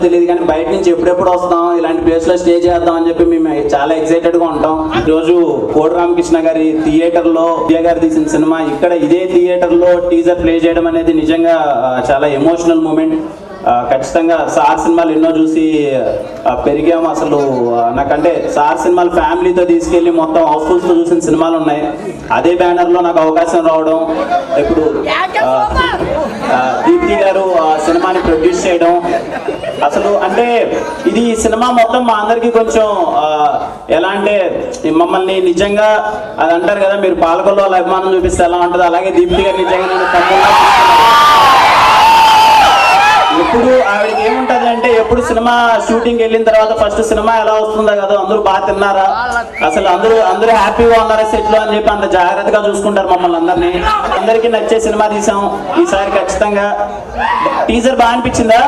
తెలియదు కానీ బయట నుంచి ఎప్పుడెప్పుడు వస్తాం ఇలాంటి ప్లేస్ లో స్టే చేద్దాం అని చెప్పి మేము చాలా ఎక్సైటెడ్ గా ఉంటాం ఈ రోజు కోడి రామకృష్ణ గారి థియేటర్ లో విజయ్ గారు తీసిన సినిమా ఇక్కడ ఇదే థియేటర్ లో టీజర్ ప్లే చేయడం అనేది నిజంగా ఆ, చాలా ఎమోషనల్ మూమెంట్ ఖచ్చితంగా సార్ సినిమాలు ఎన్నో చూసి ఆ, పెరిగాము అసలు ఆ, నాకంటే సార్ సినిమాలు ఫ్యామిలీతో తీసుకెళ్లి మొత్తం హౌస్ఫుల్స్ తో చూసిన సినిమాలు ఉన్నాయి అదే బ్యానర్ లో నాకు అవకాశం రావడం ఇప్పుడు ఆ, ఆ, దీప్తి గారు ఆ సినిమాని ప్రొడ్యూస్ చేయడం అసలు అంటే ఇది ఈ సినిమా మొత్తం మా అందరికి కొంచెం ఆ, ఎలా అంటే ఈ మమ్మల్ని నిజంగా అది అంటారు కదా మీరు పాలకొల్లో వాళ్ళ అభిమానం చూపిస్తే ఎలా ఉంటుంది అలాగే దీప్తి గారు నిజంగా నేను తమ్ముళ్ళ ఎప్పుడు ఆవిడకి ఏముంటది అంటే ఎప్పుడు సినిమా షూటింగ్ వెళ్ళిన తర్వాత ఫస్ట్ సినిమా ఎలా వస్తుందో కదా అందరూ బాగా తిన్నారా అసలు అందరూ అందరూ హ్యాపీగా ఉన్నారా సెట్ లో అని చెప్పి అంత జాగ్రత్తగా చూసుకుంటారు మమ్మల్ని అందరినీ అందరికీ నచ్చే సినిమా తీసాం ఈసారి ఖచ్చితంగా టీజర్ బాగా అనిపించిందా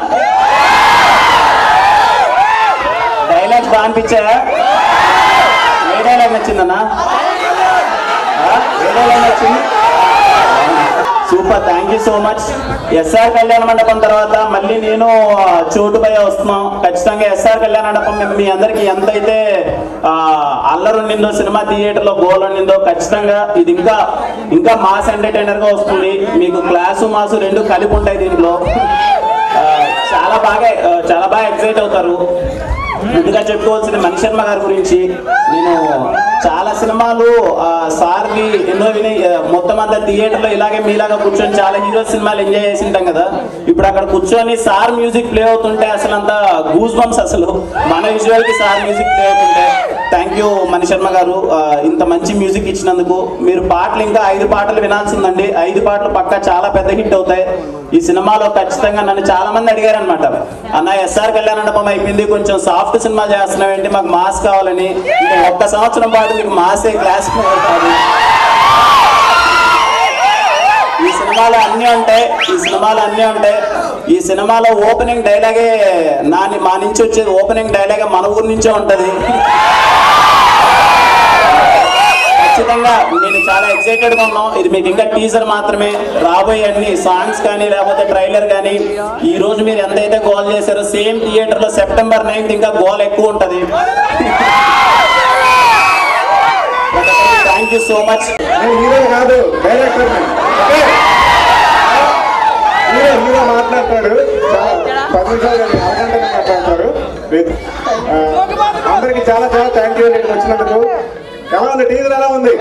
డైలాగ్స్ బాగా అనిపించాయా ఏ డైలాగ్ నచ్చిందన్నా ఆ? ఏ డైలాగ్ నచ్చింది super thank you so much SR Kalyana Mandapam తర్వాత మళ్ళీ నేను ఆ, చోటుపై వస్తున్నాం ఖచ్చితంగా ఎస్ఆర్ కళ్యాణ మండపం మేము మీ అందరికి ఎంతైతే ఆ, అల్లరి ఉండిందో సినిమా థియేటర్ లో గోల్ ఉండిందో ఖచ్చితంగా ఇది ఇంకా ఇంకా మాస్ ఎంటర్టైనర్ గా వస్తుంది మీకు క్లాసు మాసు రెండు కలిపి ఉంటాయి దీంట్లో ఆ, చాలా బాగా ఆ, చాలా బాగా ఎక్సైట్ అవుతారు ముందుగా చెప్పుకోవాల్సింది మణి శర్మ గారి గురించి నేను చాలా సినిమాలు ఆ, సార్వి ఎన్నో విని ఆ, మొత్తం అంతా థియేటర్లో ఇలాగే మీలాగా కూర్చొని చాలా హీరో సినిమాలు ఎంజాయ్ చేసి ఉంటాం కదా ఇప్పుడు అక్కడ కూర్చొని సార్ మ్యూజిక్ ప్లే అవుతుంటే అసలు అంత గూస్ బంప్స్ అసలు మన విజువల్ కి సార్ మ్యూజిక్ ప్లే అవుతుంటే థ్యాంక్ యూ మణి శర్మ గారు ఆ, ఇంత మంచి మ్యూజిక్ ఇచ్చినందుకు మీరు పాటలు ఇంకా ఐదు పాటలు వినాల్సిందండి ఐదు పాటలు పక్కా చాలా పెద్ద హిట్ అవుతాయి ఈ సినిమాలో ఖచ్చితంగా నన్ను చాలా మంది అడిగారు అనమాట అన్న ఎస్ఆర్ కళ్యాణ మండపం అయిపోయింది కొంచెం సాఫ్ట్ సినిమా చేస్తున్నావేంటి మాకు మాస్ కావాలని ఇంకా ఒక్క సంవత్సరం పాటు మీకు మాసే క్లాస్ అవుతారు ఈ సినిమాలో అన్నీ ఉంటాయి ఈ సినిమాలో అన్నీ ఉంటాయి ఈ సినిమాలో ఓపెనింగ్ డైలాగే నా మా నుంచి వచ్చేది ఓపెనింగ్ డైలాగే మన ఊరు నుంచే ఉంటది ఖచ్చితంగా నేను చాలా ఎక్సైటెడ్ గా ఉన్నాం ఇది మీకు ఇంకా టీజర్ మాత్రమే రాబోయే అన్ని సాంగ్స్ కానీ లేకపోతే ట్రైలర్ కానీ ఈ రోజు మీరు ఎంతైతే గోల్ చేశారో సేమ్ థియేటర్ లో సెప్టెంబర్ నైన్త్ ఇంకా గోల్ ఎక్కువ ఉంటది థ్యాంక్ యూ సో మచ్ నేను హీరో కాదు డైరెక్టర్ హీరో హీరో మాట్లాడతాడు చాలా పది నిమిషాలు కాదు, అరగంటనే మాట్లాడతారు ఆ, అందరికి చాలా చాలా థ్యాంక్ యూ ఇక్కడికి వచ్చినందుకు ఎలా ఉంది టీజర్ ఎలా ఉంది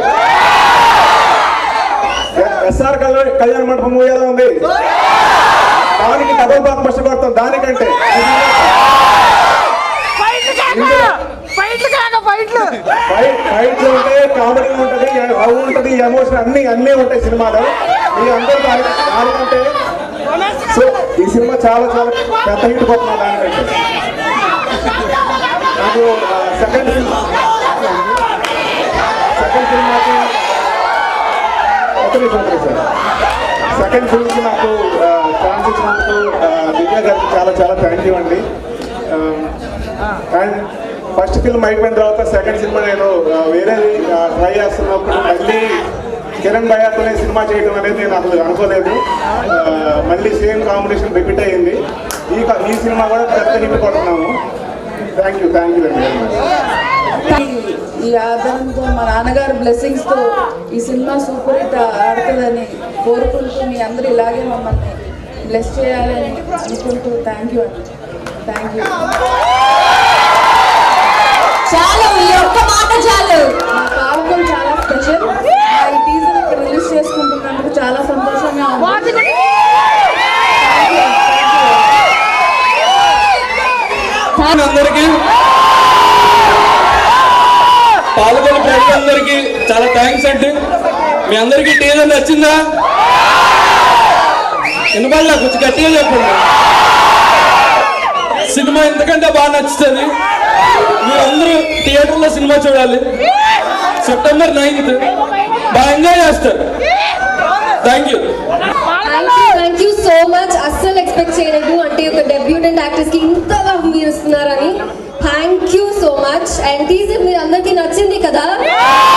ఎస్ఆర్ కళ్యాణ మండపం మూవీ ఎలా ఉంది దానికి డబుల్ బ్లాక్ బస్టర్ కొడతాం దానికంటే ఫైట్లు కాక ఫైట్లు ఫైట్ ఫైట్లు ఉంటాయి కామెడీ ఉంటది లవ్ ఉంటది ఎమోషన్ అన్ని అన్నీ ఉంటాయి సినిమాలో మీ అందరూ దాని- దానికంటే సో ఈ సినిమా చాలా చాలా పెద్ద హిట్ కొట్టిన దానికంటే నాకు సెకండ్ సినిమా సెకండ్ సినిమాకి ఒక నిమిషం ఒక నిమిషం సెకండ్ ఫిల్మ్కి నాకు ఛాన్స్ ఇచ్చినందుకు ఆ, దివ్య గారికి చాలా చాలా థ్యాంక్ యూ అండి అండ్ ఫస్ట్ ఫిల్మ్ అయిపోయిన తర్వాత సెకండ్ సినిమా నేను ఆ, వేరేది ట్రై చేస్తున్నప్పుడు మళ్ళీ కిరణ్ భయాతోనే సినిమా చేయడం అనేది నేను అసలు అనుకోలేదు ఆ, మళ్ళీ సేమ్ కాంబినేషన్ రిపీట్ అయ్యింది ఈ క- ఈ సినిమా కూడా పెద్ద హిట్ కొడుతున్నాము థ్యాంక్ యూ థ్యాంక్ యూ అండి ఈ ఆధారంతో మా నాన్నగారు బ్లెస్సింగ్స్ తో ఈ సినిమా సూపర్ హిట్ ఆడుతుందని కోరుకుంటూ మీ అందరూ ఇలాగే మమ్మల్ని బ్లెస్ చేయాలని అనుకుంటూ థ్యాంక్ యూ అండి థ్యాంక్ యూ చాలు ఈ ఒక్క మాట చాలు మా పాలకులు చాలా స్పెషల్ ఈ టీజర్ ఇక్కడ రిలీజ్ చేసుకుంటున్నందుకు చాలా సంతోషంగా ఉంది Thank you, thank you. అందరికీ పాల్గొన్న ప్రజలందరికీ చాలా థ్యాంక్స్ అండి మీ అందరికీ టీజర్ నచ్చిందా వినబడలే కొంచెం గట్టిగా చెప్పండి సినిమా ఎంతకంటే బాగా నచ్చుతుంది మీరందరూ థియేటర్లో సినిమా చూడాలి సెప్టెంబర్ నైన్త్ బాగా ఎంజాయ్ చేస్తారు thank you thank you thank you so much అస్సలు ఎక్స్పెక్ట్ చేయలేదు అంటే ఒక డెబ్యూటెంట్ యాక్టర్స్ కి ఇంతగా మీరు ఇస్తున్నారని thank you so much and teaser మీరు అందరికీ నచ్చింది కదా